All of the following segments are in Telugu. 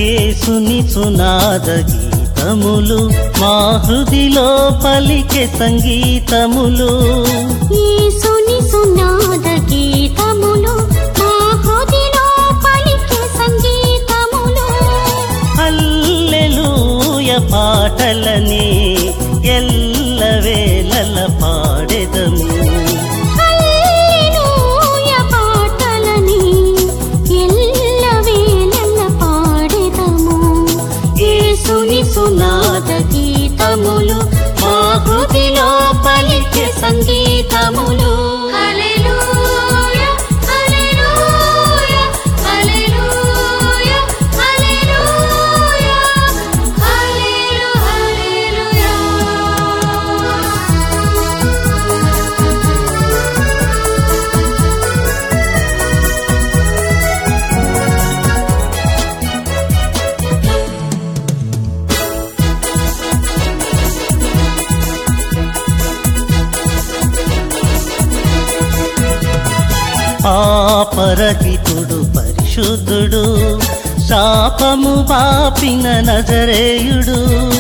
యేసుని సునాద గీతములు మా హృదిలో పలికే సంగీతములు యేసుని సునాద గీతములు మా హృదిలో పలికే సంగీతములు హల్లెలూయ పాటలని ఎల్లవేళల పాడెదము హల్లెలూయ పాటలని ఎల్లవేళల పాడెదము యేసుని సునాద గీతములు మా హృదిలో పలికే సంగీతములు హల్లెలూయ హల్లెలూయ హల్లెలూయ హల్లెలూయ హల్లెలూ పాపరహితుడు పరిశుద్ధుడు శాపము పాపిన నజరేయుడు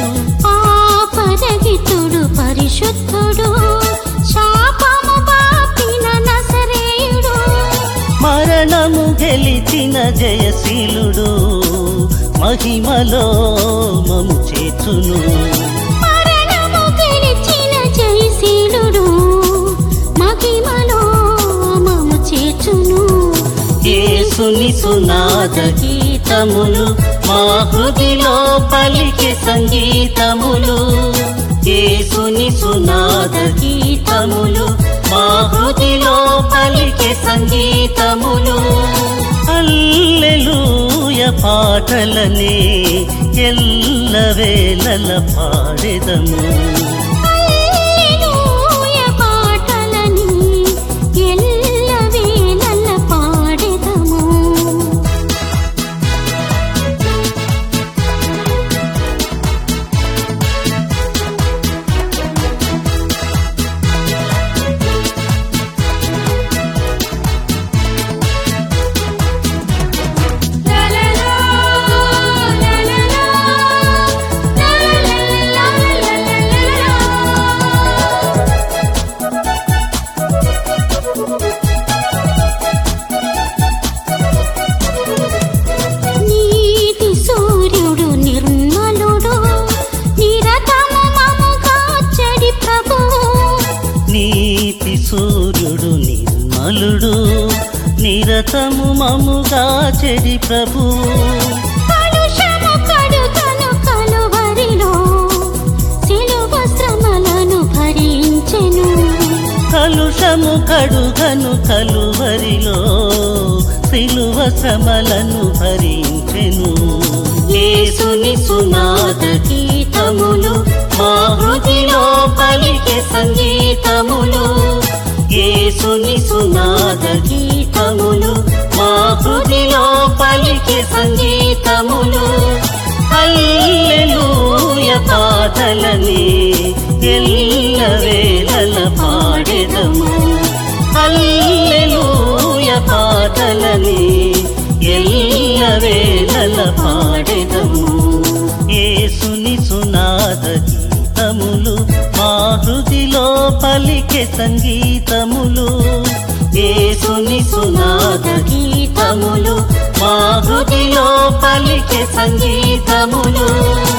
పాపరహితుడు పరిశుద్ధుడు శాపము పాపిన నసరేయుడు మరణము గెలిచిన జయశీలుడు మహిమలో మము చేతును మరణము గెలిచిన జయశీలుడు మహిమలో మము చేర్చును యేసుని సునాద గీతములు మా హృదిలో పలికే సంగీతములు యేసుని సునాద గీతములు మా హృదిలో పలికే సంగీతములు హల్లెలూయ పాటలనే ఎల్లవేళల పాడెదము హల్లెలూయ పాటలని ఎల్లవేళల పాడెదము నీతి సూర్యుడు నిర్మలుడు నిరతము మముగా చెడి ప్రభువు నీతి సూర్యుడు నిర్మలుడు నిరతము మముగా చెడి ప్రభు కలుషము కడుగను కలువరిలో సిలువ శ్రమలను భరించెను కలుషము కడుగను కలువరిలో సిలువ శ్రమలను భరించెను యేసుని సునాద గీతములు మా హృదిలో పలికే సంగీతములు యేసుని సునాద గీతములు మా హృదిలో పలికే సంగీతములు హల్లెలూయ పాటలని ఎల్లవేళల పాడెదము హల్లెలూయ పాటలని ఎల్లవేళల పాడెదము యేసుని సునాద గీతములు మా హృదిలో పలికే సంగీతములు యేసుని సునాద గీతములు మా హృదిలో పలికే సంగీతములు